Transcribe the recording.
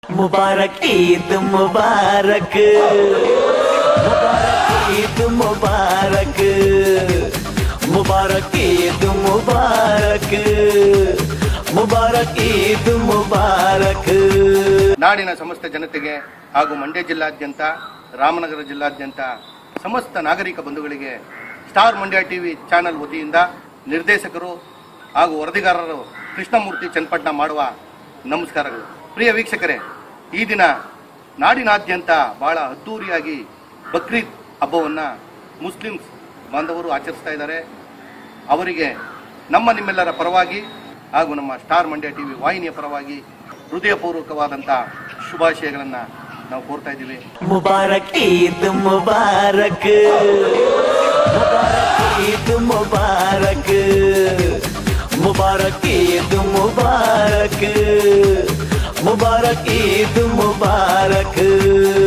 मुबारक ईद मुबारक मुबारक ईद मुबारक मुबारक ईद मुबारक मुबारक ईद मुबारक ನಾಡಿನ ಸಮಸ್ತ ಜನತೆಗೆ ಹಾಗೂ ಮಂಡ್ಯ ಜಿಲ್ಲಾದ್ಯಂತ ರಾಮನಗರ ಜಿಲ್ಲಾದ್ಯಂತ ಸಮಸ್ತ ನಾಗರಿಕ ಬಂಧುಗಳಿಗೆ ಸ್ಟಾರ್ ಮಂಡ್ಯ ಟಿವಿ ಚಾನೆಲ್ ವತಿಯಿಂದ ನಿರ್ದೇಶಕರು ಹಾಗೂ ವರದಿಗಾರರು ಕೃಷ್ಣಮೂರ್ತಿ ಚನ್ನಪಟ್ಟಣ ಮಾಡುವ ನಮಸ್ಕಾರಗಳು ಪ್ರಿಯ ವೀಕ್ಷಕರೇ ಈ ದಿನ ನಾಡಿನಾದ್ಯಂತ ಬಹಳ ಅದ್ದೂರಿಯಾಗಿ ಬಕ್ರೀದ್ ಹಬ್ಬವನ್ನು ಮುಸ್ಲಿಮ್ಸ್ ಬಾಂಧವರು ಆಚರಿಸ್ತಾ ಇದ್ದಾರೆ ಅವರಿಗೆ ನಮ್ಮ ನಿಮ್ಮೆಲ್ಲರ ಪರವಾಗಿ ಹಾಗೂ ನಮ್ಮ ಸ್ಟಾರ್ ಮಂಡ್ಯ ಟಿವಿ ವಾಹಿನಿಯ ಪರವಾಗಿ ಹೃದಯಪೂರ್ವಕವಾದಂಥ ಶುಭಾಶಯಗಳನ್ನು ನಾವು ಕೋರ್ತಾ ಇದ್ದೀವಿ मुबारक ईद मुबारक मुबारक ईद मुबारक मुबारक ईद मुबारक मुबारक ईद मुबारक